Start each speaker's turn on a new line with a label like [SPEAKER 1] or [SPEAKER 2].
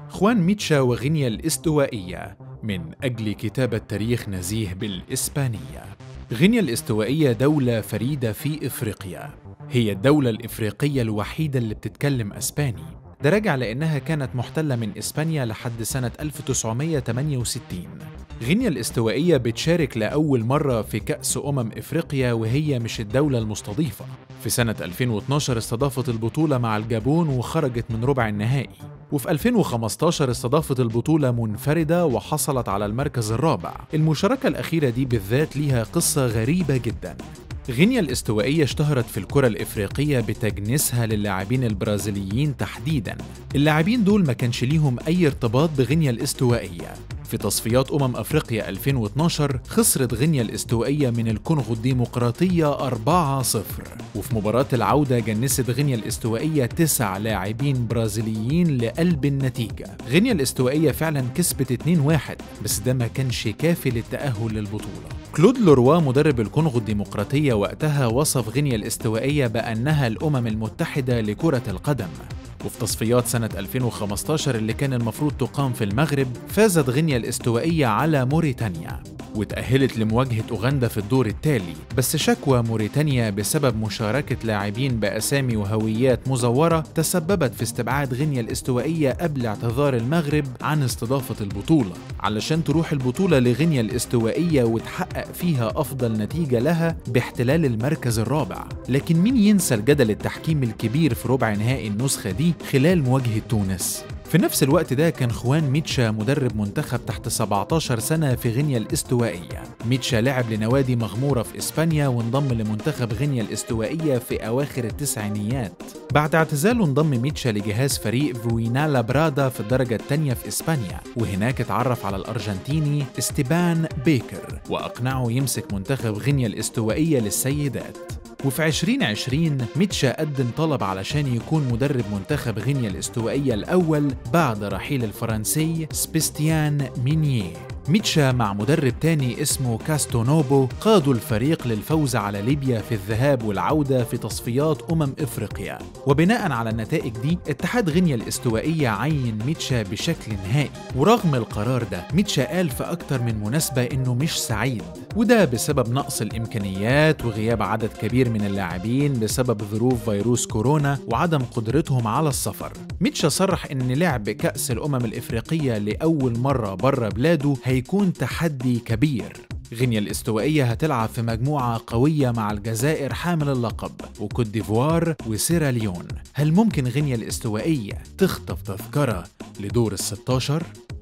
[SPEAKER 1] خوان ميتشا وغينيا الاستوائية من أجل كتابة تاريخ نزيه بالإسبانية غينيا الاستوائية دولة فريدة في إفريقيا هي الدولة الإفريقية الوحيدة اللي بتتكلم أسباني ده راجع لأنها كانت محتلة من إسبانيا لحد سنة 1968 غينيا الاستوائية بتشارك لأول مرة في كأس أمم إفريقيا وهي مش الدولة المستضيفة في سنة 2012 استضافت البطولة مع الجابون وخرجت من ربع النهائي وفي 2015 استضافت البطولة منفردة وحصلت على المركز الرابع المشاركة الأخيرة دي بالذات ليها قصة غريبة جدا غينيا الاستوائية اشتهرت في الكرة الإفريقية بتجنيسها للاعبين البرازيليين تحديدا اللاعبين دول ما كانش ليهم أي ارتباط بغينيا الاستوائية في تصفيات أمم أفريقيا 2012 خسرت غينيا الاستوائية من الكونغو الديمقراطية 4-0 وفي مباراة العودة جنست غينيا الاستوائية تسع لاعبين برازيليين لقلب النتيجة غينيا الاستوائية فعلا كسبت 2-1 بس ده ما كانش كافي للتأهل للبطولة كلود لوروا مدرب الكونغو الديمقراطية وقتها وصف غينيا الاستوائية بأنها الأمم المتحدة لكرة القدم وفي تصفيات سنة 2015 اللي كان المفروض تقام في المغرب فازت غينيا الاستوائية على موريتانيا وتأهلت لمواجهة أوغندا في الدور التالي بس شكوى موريتانيا بسبب مشاركة لاعبين بأسامي وهويات مزورة تسببت في استبعاد غينيا الاستوائية قبل اعتذار المغرب عن استضافة البطولة علشان تروح البطولة لغينيا الاستوائية وتحقق فيها أفضل نتيجة لها باحتلال المركز الرابع لكن مين ينسى الجدل التحكيم الكبير في ربع نهائي النسخة دي خلال مواجهة تونس في نفس الوقت ده كان خوان ميتشا مدرب منتخب تحت 17 سنة في غينيا الاستوائية ميتشا لعب لنوادي مغمورة في إسبانيا وانضم لمنتخب غينيا الاستوائية في أواخر التسعينيات بعد اعتزاله انضم ميتشا لجهاز فريق فوينالا برادا في الدرجة الثانية في إسبانيا وهناك اتعرف على الأرجنتيني استيبان بيكر وأقنعه يمسك منتخب غينيا الاستوائية للسيدات وفي 2020 ميتشا قدم طلب علشان يكون مدرب منتخب غينيا الاستوائية الأول بعد رحيل الفرنسي سبيستيان مينيه ميتشا مع مدرب تاني اسمه كاستونوبو قادوا الفريق للفوز على ليبيا في الذهاب والعودة في تصفيات أمم إفريقيا وبناء على النتائج دي اتحاد غينيا الاستوائية عين ميتشا بشكل نهائي ورغم القرار ده ميتشا قال في أكتر من مناسبة إنه مش سعيد وده بسبب نقص الإمكانيات وغياب عدد كبير من اللاعبين بسبب ظروف فيروس كورونا وعدم قدرتهم على السفر ميتشا صرح إن لعب كأس الأمم الإفريقية لأول مرة بره بلاده هيكون تحدي كبير غينيا الاستوائية هتلعب في مجموعة قوية مع الجزائر حامل اللقب وكوت ديفوار وسيراليون هل ممكن غينيا الاستوائية تخطف تذكرة لدور الستاشر؟